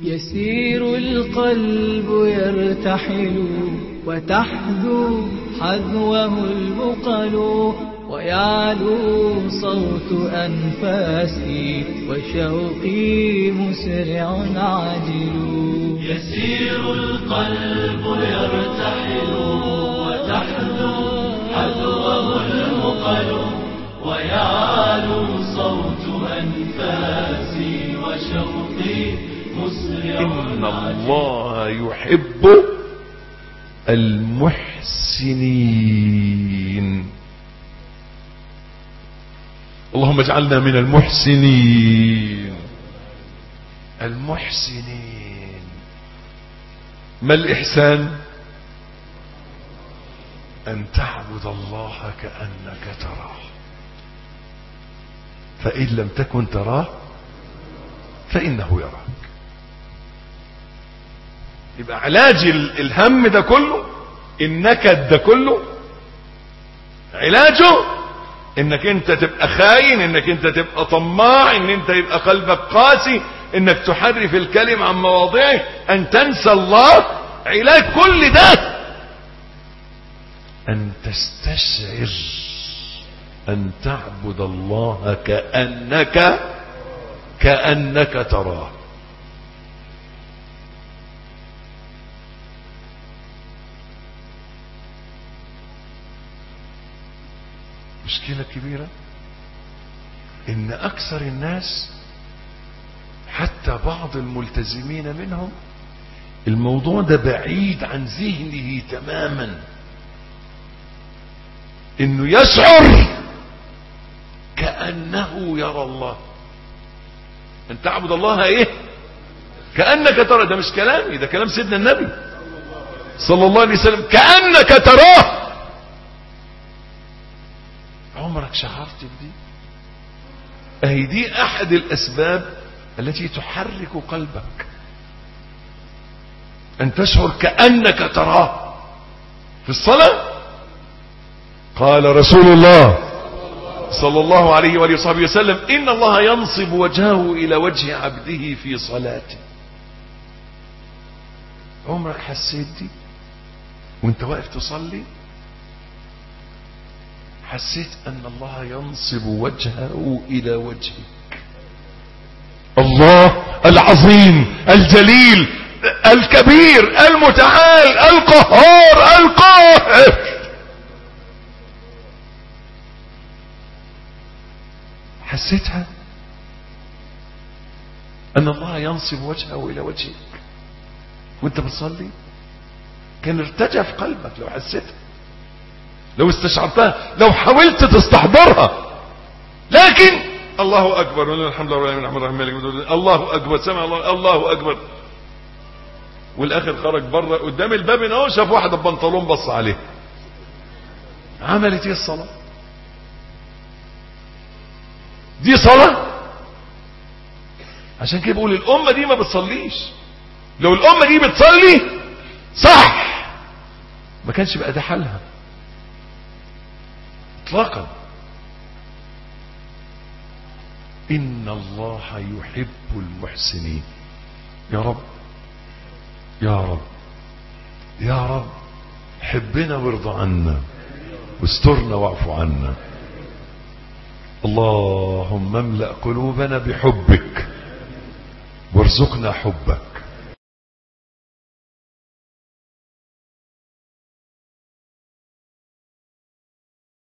يسير القلب يرتحل وتحذو حذوه البقل ويعلو صوت أنفاسي وشوقي مسرع عاجل يسير القلب يرتحل وتحذو حذوه المقل ويعلو صوت أنفاسي وشوقي مسرع إن الله يحب المحسنين اللهم اجعلنا من المحسنين المحسنين ما الإحسان أن تعبد الله كأنك تراه فإن لم تكن تراه فإنه يراك يبقى علاج ال- الهم ده كله النكد ده كله علاجه انك انت تبقى خاين انك انت تبقى طماع ان انت يبقى قلبك قاسي انك تحرف الكلم عن مواضعه ان تنسى الله علاج كل ده ان تستشعر ان تعبد الله كأنك كأنك تراه مشكلة كبيرة ان اكثر الناس حتى بعض الملتزمين منهم الموضوع ده بعيد عن ذهنه تماما انه يشعر كأنه يرى الله ان تعبد الله ايه كأنك ترى ده مش كلامي ده كلام سيدنا النبي صلى الله عليه وسلم كأنك تراه عمرك شعرت بدي اهي دي احد الاسباب التي تحرك قلبك ان تشعر كأنك تراه في الصلاة قال رسول الله صلى الله عليه وآله وصحبه وسلم إن الله ينصب وجهه إلى وجه عبده في صلاته عمرك حسيت دي وانت واقف تصلي حسيت أن الله ينصب وجهه إلى وجهك الله العظيم الجليل الكبير المتعال القهار القاهر حسيتها ان الله ينصب وجهه الى وجهك وانت بتصلي كان ارتجف قلبك لو حسيتها لو استشعرتها لو حاولت تستحضرها لكن الله اكبر ولله الحمد لله الرحمن الرحيم مالك يوم الدين. الله اكبر سمع الله الله اكبر والاخر خرج بره قدام الباب هنا اهو شاف واحده ببنطلون بص عليه عملت ايه الصلاه دي صلاه عشان كده بقول الامه دي ما بتصليش لو الامه دي بتصلي صح ما كانش بقى ده حالها اطلاقا ان الله يحب المحسنين يا رب يا رب يا رب حبنا وارضى عنا واسترنا واعف عنا اللهم املأ قلوبنا بحبك وارزقنا حبك